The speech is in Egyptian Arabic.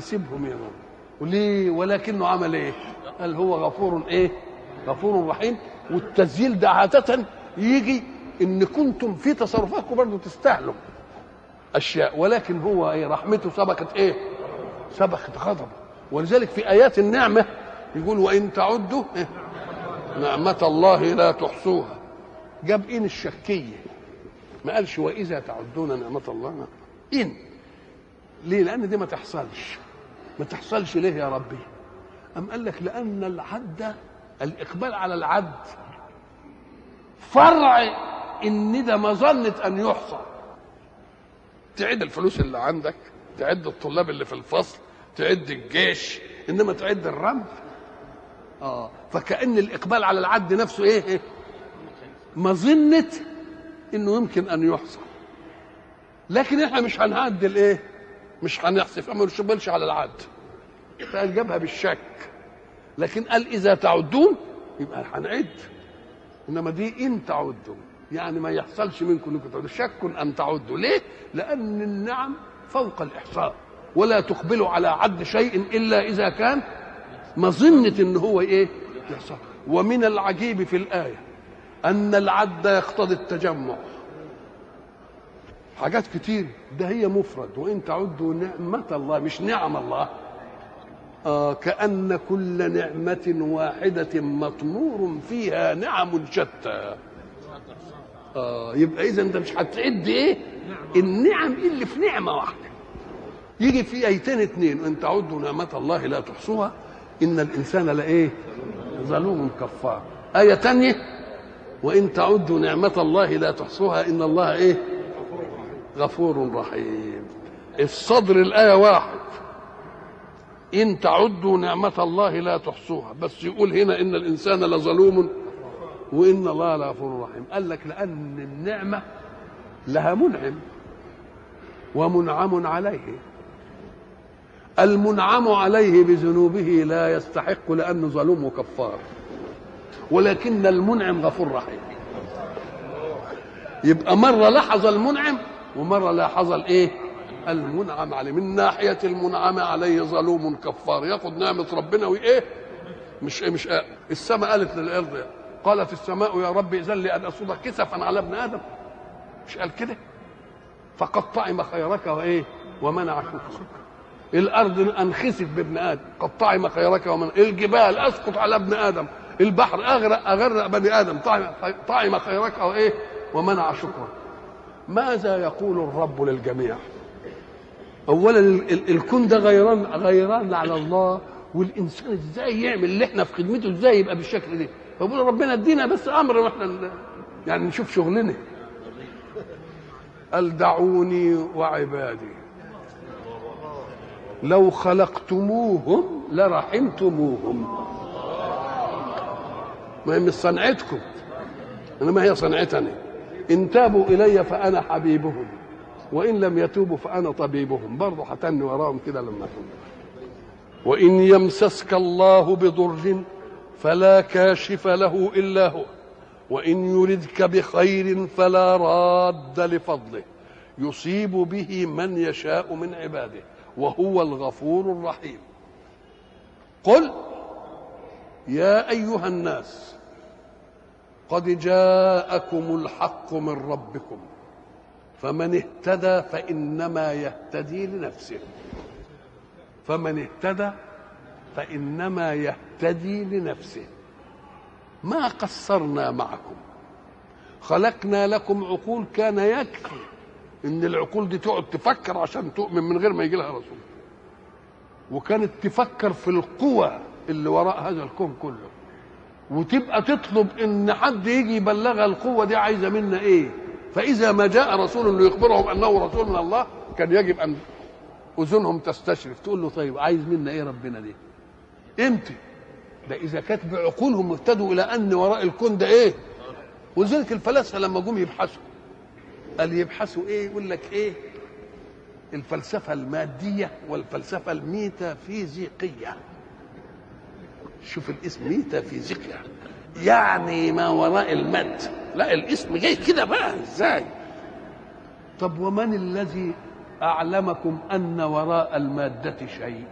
سيبهم يا رب وليه ولكنه عمل ايه قال هو غفور ايه غفور رحيم والتسجيل ده عادة يجي ان كنتم في تصرفاتكم برضه تستاهلوا اشياء ولكن هو ايه رحمته سبقت ايه سبقت غضبه ولذلك في ايات النعمه يقول وان تعدوا إيه؟ نعمه الله لا تحصوها جاب ان الشكيه ما قالش واذا تعدون نعمه الله ان ليه لان دي ما تحصلش ما تحصلش ليه يا ربي أم قال لك لأن العد الإقبال على العد فرع إن ده مظنة أن يحصى تعد الفلوس اللي عندك تعد الطلاب اللي في الفصل تعد الجيش إنما تعد الرمل آه فكأن الإقبال على العد نفسه إيه, إيه؟ مظنة إنه يمكن أن يحصى لكن إحنا مش هنعدل إيه مش هنحسف ما نشبلش على العد فقال جابها بالشك لكن قال اذا تعدون يبقى هنعد انما دي ان تعدوا يعني ما يحصلش منكم انكم تعدوا شك ان تعدوا ليه لان النعم فوق الاحصاء ولا تقبلوا على عد شيء الا اذا كان مظنه ان هو ايه يحصل ومن العجيب في الايه ان العد يقتضي التجمع حاجات كتير ده هي مفرد وان تعدوا نعمه الله مش نعم الله آه كأن كل نعمة واحدة مطمور فيها نعم شتى آه يبقى إذا أنت مش هتعد إيه؟ النعم اللي في نعمة واحدة يجي في آيتين اتنين وإن تعدوا نعمة الله لا تحصوها إن الإنسان لإيه؟ ظلوم كفار آية تانية وإن تعدوا نعمة الله لا تحصوها إن الله إيه؟ غفور رحيم الصدر الآية واحد إن تعدوا نعمة الله لا تحصوها بس يقول هنا إن الإنسان لظلوم وإن الله لغفور رحيم قال لك لأن النعمة لها منعم ومنعم عليه المنعم عليه بذنوبه لا يستحق لأنه ظلوم وكفار ولكن المنعم غفور رحيم يبقى مرة لحظ المنعم ومرة لاحظ الايه المنعم عليه من ناحية المنعم عليه ظلوم كفار ياخد نعمة ربنا وايه مش مش آه. السماء قالت للارض قالت السماء يا رب اذن لي ان اصب كسفا على ابن ادم مش قال كده فقد طعم خيرك وايه ومنع شكرك الارض انخسف بابن ادم قد طعم خيرك ومنع الجبال اسقط على ابن ادم البحر اغرق اغرق بني ادم طعم طعم خيرك وايه ومنع شكرك ماذا يقول الرب للجميع اولا الكون ده غيران غيران على الله والانسان ازاي يعمل اللي احنا في خدمته ازاي يبقى بالشكل ده فبقول ربنا ادينا بس امر واحنا يعني نشوف شغلنا قال دعوني وعبادي لو خلقتموهم لرحمتموهم ما هي مش صنعتكم انما هي صنعتني ان تابوا الي فانا حبيبهم وان لم يتوبوا فانا طبيبهم برضه هتني وراهم كده لما أكون وان يمسسك الله بضر فلا كاشف له الا هو وان يردك بخير فلا راد لفضله يصيب به من يشاء من عباده وهو الغفور الرحيم قل يا ايها الناس قد جاءكم الحق من ربكم فمن اهتدى فانما يهتدي لنفسه فمن اهتدى فانما يهتدي لنفسه ما قصرنا معكم خلقنا لكم عقول كان يكفي ان العقول دي تقعد تفكر عشان تؤمن من غير ما يجي لها رسول وكانت تفكر في القوى اللي وراء هذا الكون كله وتبقى تطلب ان حد يجي يبلغها القوه دي عايزه منا ايه فاذا ما جاء رسول ليخبرهم انه رسول من الله كان يجب ان اذنهم تستشرف تقول له طيب عايز منا ايه ربنا دي امتى ده اذا كانت بعقولهم اهتدوا الى ان وراء الكون ده ايه ولذلك الفلاسفه لما جم يبحثوا قال يبحثوا ايه يقول لك ايه الفلسفه الماديه والفلسفه الميتافيزيقيه شوف الاسم ميتافيزيقيا يعني ما وراء المد لا الاسم جاي كده بقى ازاي طب ومن الذي اعلمكم ان وراء الماده شيء